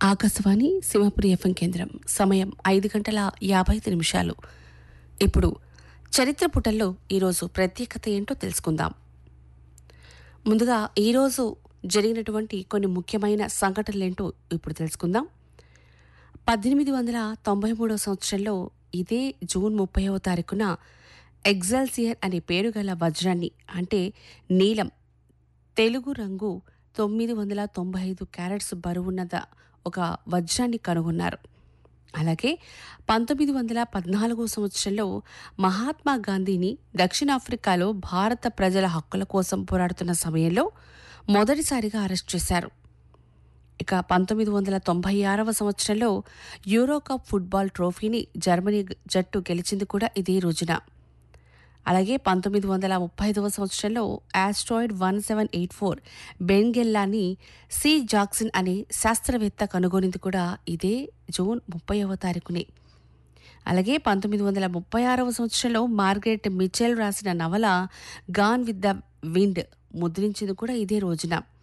Akashvani Simhapuri FM కేంద్రం సమయం ఐదు గంటల యాభై ఐదు నిమిషాలు ఇప్పుడు చరిత్ర పుటల్లో ఈరోజు ప్రత్యేకత ఏంటో తెలుసుకుందాం ముందుగా ఈరోజు జరిగినటువంటి కొన్ని ముఖ్యమైన సంఘటనలేంటో ఇప్పుడు తెలుసుకుందాం పద్దెనిమిది వందల తొంభై మూడవ సంవత్సరంలో ఇదే జూన్ ముప్పైవ తారీఖున ఎగ్జాల్సియర్ అనే పేరు గల వజ్రాన్ని అంటే నీలం తెలుగు రంగు తొమ్మిది వందల తొంభై ఐదు క్యారెట్స్ బరువున్నద ఒక వజ్రాన్ని కనుగొన్నారు అలాగే పంతొమ్మిది వందల పద్నాలుగో సంవత్సరంలో మహాత్మా గాంధీని దక్షిణాఫ్రికాలో భారత ప్రజల హక్కుల కోసం పోరాడుతున్న సమయంలో మొదటిసారిగా అరెస్ట్ చేశారు ఇక పంతొమ్మిది వందల తొంభై ఆరవ సంవత్సరంలో యూరో కప్ ఫుట్బాల్ ట్రోఫీని జర్మనీ జట్టు గెలిచింది కూడా ఇదే రోజున అలాగే పంతొమ్మిది వందల ముప్పై ఐదవ సంవత్సరంలో asteroid one seven eight four బెంగెల్లాని సి జాక్సన్ అనే శాస్త్రవేత్త కనుగొనింది కూడా ఇదే జూన్ ముప్పైవ తారీఖునే అలాగే పంతొమ్మిది వందల ముప్పై ఆరవ సంవత్సరంలో మార్గరెట్ మిచెల్ రాసిన నవల గాన్ విత్ ద విండ్ ముద్రించింది కూడా ఇదే రోజున